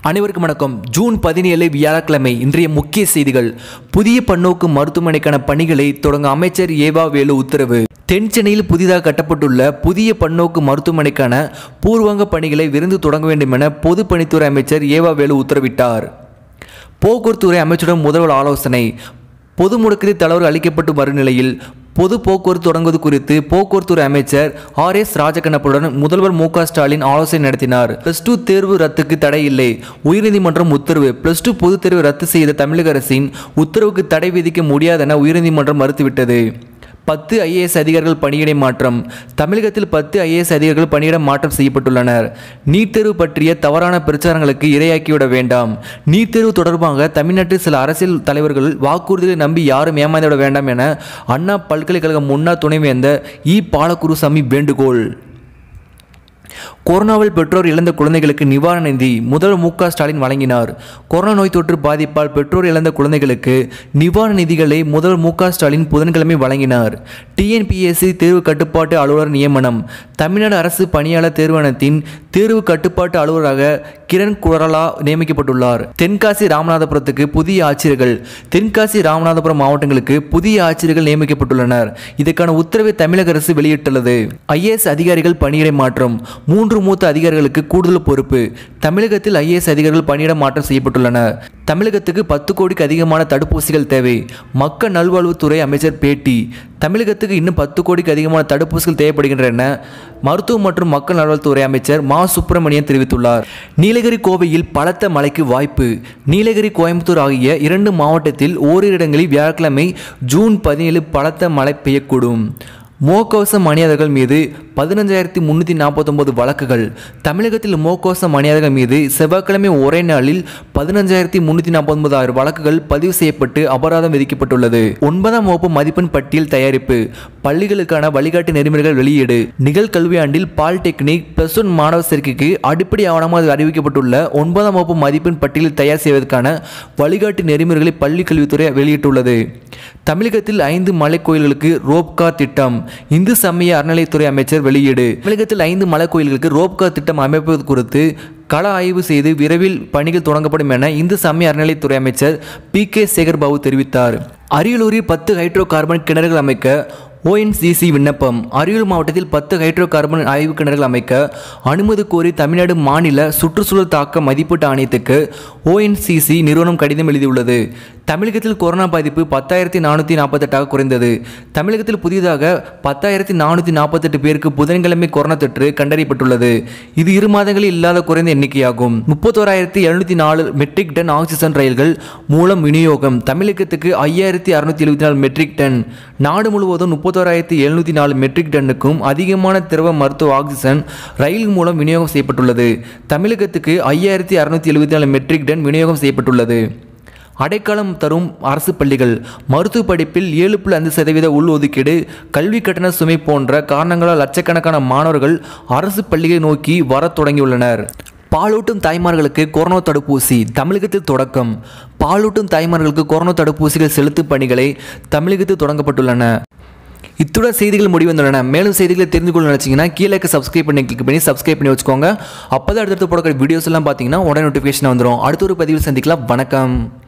அனைவருக்கும் வணக்கம் ஜூன் பதினேழு வியாழக்கிழமை இன்றைய முக்கிய செய்திகள் புதிய பன்னோக்கு மருத்துவமனைக்கான பணிகளை தொடங்க அமைச்சர் ஏவா வேலு உத்தரவு தென் சென்னையில் புதிதாக கட்டப்பட்டுள்ள புதிய பன்னோக்கு மருத்துவமனைக்கான பூர்வாங்க பணிகளை விரைந்து தொடங்க வேண்டும் என பொதுப்பணித்துறை அமைச்சர் ஏவா வேலு உத்தரவிட்டார் போக்குவரத்துறை அமைச்சரிடம் முதல்வர் ஆலோசனை பொது முடக்கத்தில் தளர்வு அளிக்கப்பட்டு வரும் நிலையில் பொது போக்குவரத்து தொடங்குவது குறித்து போக்குவரத்துறை அமைச்சர் ஆர் எஸ் ராஜகண்ணப்பனுடன் முதல்வர் மு க ஸ்டாலின் ஆலோசனை நடத்தினார் பிளஸ் டூ தேர்வு ரத்துக்கு தடை இல்லை உயர்நீதிமன்றம் உத்தரவு பிளஸ் டூ பொதுத் தேர்வு ரத்து செய்த தமிழக அரசின் உத்தரவுக்கு தடை விதிக்க முடியாதென உயர்நீதிமன்றம் மறுத்துவிட்டது பத்து ஐஏஎஸ் அதிகாரிகள் பணியிடை மாற்றம் தமிழகத்தில் பத்து ஐஏஎஸ் அதிகாரிகள் பணியிட மாற்றம் செய்யப்பட்டுள்ளனர் நீட் தேர்வு பற்றிய தவறான பிரச்சாரங்களுக்கு இரையாக்கிவிட வேண்டாம் நீட் தேர்வு தொடர்பாக தமிழ்நாட்டில் சில அரசியல் தலைவர்கள் வாக்குறுதிகளை நம்பி யாரும் ஏமாந்துவிட வேண்டாம் என அண்ணா பல்கலைக்கழக முன்னாள் துணைவேந்தர் இ பாலகுருசாமி வேண்டுகோள் கொரோனாவில் பெற்றோர் இழந்த குழந்தைகளுக்கு நிவாரண நிதி முதல்வர் மு க ஸ்டாலின் வழங்கினார் கொரோனா நோய் தொற்று பாதிப்பால் பெற்றோர் இழந்த குழந்தைகளுக்கு நிவாரண நிதிகளை முதல்வர் மு க ஸ்டாலின் புதன்கிழமை வழங்கினார் டிஎன்பிஎஸ்சி தேர்வு கட்டுப்பாட்டு அலுவலர் நியமனம் தமிழ்நாடு அரசு பணியாளர் தேர்வாணையத்தின் தேர்வு கட்டுப்பாட்டு அலுவலராக கிரண் குரலா நியமிக்கப்பட்டுள்ளார் தென்காசி ராமநாதபுரத்துக்கு புதிய ஆட்சியர்கள் தென்காசி ராமநாதபுரம் மாவட்டங்களுக்கு புதிய ஆட்சியர்கள் நியமிக்கப்பட்டுள்ளனர் இதற்கான உத்தரவை தமிழக அரசு வெளியிட்டுள்ளது ஐஏஎஸ் அதிகாரிகள் பணியிடை மாற்றம் மூன்று மூத்த அதிகாரிகளுக்கு கூடுதல் பொறுப்பு தமிழகத்தில் ஐஏஎஸ் அதிகாரிகள் பணியிட மாற்றம் செய்யப்பட்டுள்ளனர் தமிழகத்துக்கு பத்து கோடிக்கு அதிகமான தடுப்பூசிகள் தேவை மக்கள் நல்வாழ்வுத்துறை அமைச்சர் பேட்டி தமிழகத்துக்கு இன்னும் பத்து கோடிக்கு அதிகமான தடுப்பூசிகள் தேவைப்படுகின்றன மருத்துவ மற்றும் மக்கள் நல்வாழ்வுத்துறை அமைச்சர் மா சுப்பிரமணியன் தெரிவித்துள்ளார் நீலகிரி கோவையில் பலத்த மழைக்கு வாய்ப்பு நீலகிரி கோயம்புத்தூர் ஆகிய இரண்டு மாவட்டத்தில் ஓரிரு இடங்களில் வியாழக்கிழமை ஜூன் பதினேழு பலத்த மழை பெய்யக்கூடும் முகக்கவசம் அணியாதவர்கள் மீது பதினஞ்சாயிரத்தி முந்நூற்றி நாற்பத்தொம்பது வழக்குகள் தமிழகத்தில் முகக்கவசம் அணியாதவர்கள் மீது செவ்வாய்க்கிழமை ஒரே நாளில் பதினஞ்சாயிரத்தி முந்நூற்றி நாற்பத்தொன்பது ஆயிரம் வழக்குகள் பதிவு செய்யப்பட்டு அபராதம் விதிக்கப்பட்டுள்ளது ஒன்பதாம் வகுப்பு மதிப்பெண் பட்டியல் தயாரிப்பு பள்ளிகளுக்கான வழிகாட்டு நெறிமுறைகள் வெளியீடு நிகழ்கல்வியாண்டில் பாலிடெக்னிக் பிளஸ் ஒன் மாணவர் சேர்க்கைக்கு அடிப்படை ஆவணமாக அறிவிக்கப்பட்டுள்ள ஒன்பதாம் வகுப்பு மதிப்பெண் பட்டியல் தயார் செய்வதற்கான வழிகாட்டு நெறிமுறைகளை பள்ளி கல்வித்துறை வெளியிட்டுள்ளது தமிழகத்தில் ஐந்து மலை கோயில்களுக்கு ரோப்கார் திட்டம் இந்து சமய அறநிலைத்துறை அமைச்சர் வெளியீடு தமிழகத்தில் ஐந்து மலை கோயில்களுக்கு ரோப்கார் திட்டம் அமைப்பது குறித்து கள ஆய்வு செய்து விரைவில் பணிகள் தொடங்கப்படும் என இந்து சமய அறநிலைத்துறை அமைச்சர் பி கே சேகர்பாபு தெரிவித்தார் அரியலூரில் பத்து ஹைட்ரோ கார்பன் கிணறுகள் அமைக்க ஓஎன்சிசி விண்ணப்பம் அரியலூர் மாவட்டத்தில் பத்து ஹைட்ரோ கார்பன் ஆய்வு கிணறுகள் அமைக்க அனுமதி கோரி தமிழ்நாடு மாநில சுற்றுச்சூழல் தாக்க மதிப்பீட்டு ஆணையத்துக்கு ஓஎன்சிசி நிறுவனம் கடிதம் எழுதியுள்ளது தமிழகத்தில் கொரோனா பாதிப்பு பத்தாயிரத்தி நானூற்றி நாற்பத்தெட்டாக குறைந்தது தமிழகத்தில் புதிதாக பத்தாயிரத்தி நானூற்றி நாற்பத்தெட்டு பேருக்கு புதன்கிழமை கொரோனா தொற்று கண்டறியப்பட்டுள்ளது இது இரு மாதங்களில் இல்லாத குறைந்த எண்ணிக்கையாகும் முப்பத்தோராயிரத்தி எழுநூற்றி நாலு மெட்ரிக் டன் ஆக்சிஜன் ரயில்கள் மூலம் விநியோகம் தமிழகத்துக்கு ஐயாயிரத்தி அறுநூத்தி எழுபத்தி நாலு மெட்ரிக் டன் நாடு முழுவதும் முப்பத்தோராயிரத்தி எழுநூற்றி நாலு மெட்ரிக் டன்னுக்கும் அதிகமான திரவ மருத்துவ ஆக்சிஜன் ரயில் மூலம் விநியோகம் செய்யப்பட்டுள்ளது தமிழகத்துக்கு ஐயாயிரத்தி அறுநூத்தி எழுபத்தி நாலு மெட்ரிக் டன் விநியோகம் செய்யப்பட்டுள்ளது அடைக்கலம் தரும் அரசு பள்ளிகள் மருத்துவ படிப்பில் ஏழு புள்ளி ஐந்து சதவீத உள்ஒதுக்கீடு கல்வி கட்டண சுமை போன்ற காரணங்களால் லட்சக்கணக்கான மாணவர்கள் அரசு பள்ளியை நோக்கி வரத் தொடங்கியுள்ளனர் பாலூட்டும் தாய்மார்களுக்கு கொரோனா தடுப்பூசி தமிழகத்தில் தொடக்கம் பாலூட்டும் தாய்மார்களுக்கு கொரோனா தடுப்பூசிகள் செலுத்தும் பணிகளை தமிழகத்தில் தொடங்கப்பட்டுள்ளன இத்துடன் செய்திகள் முடிவந்துள்ளன மேலும் செய்திகளை தெரிந்து கொள்ள நினச்சிங்கன்னா கீழே சப்ஸ்கிரைப் பண்ணி கிளிக் பண்ணி சப்ஸ்கிரைப் பண்ணி வச்சுக்கோங்க அப்போ தான் அடுத்தடுத்து போடக்கூடிய வீடியோஸ் எல்லாம் பார்த்தீங்கன்னா உடனே நோட்டிஃபிகேஷன் வந்துடும் அடுத்த ஒரு பதிவில் சந்திக்கலாம் வணக்கம்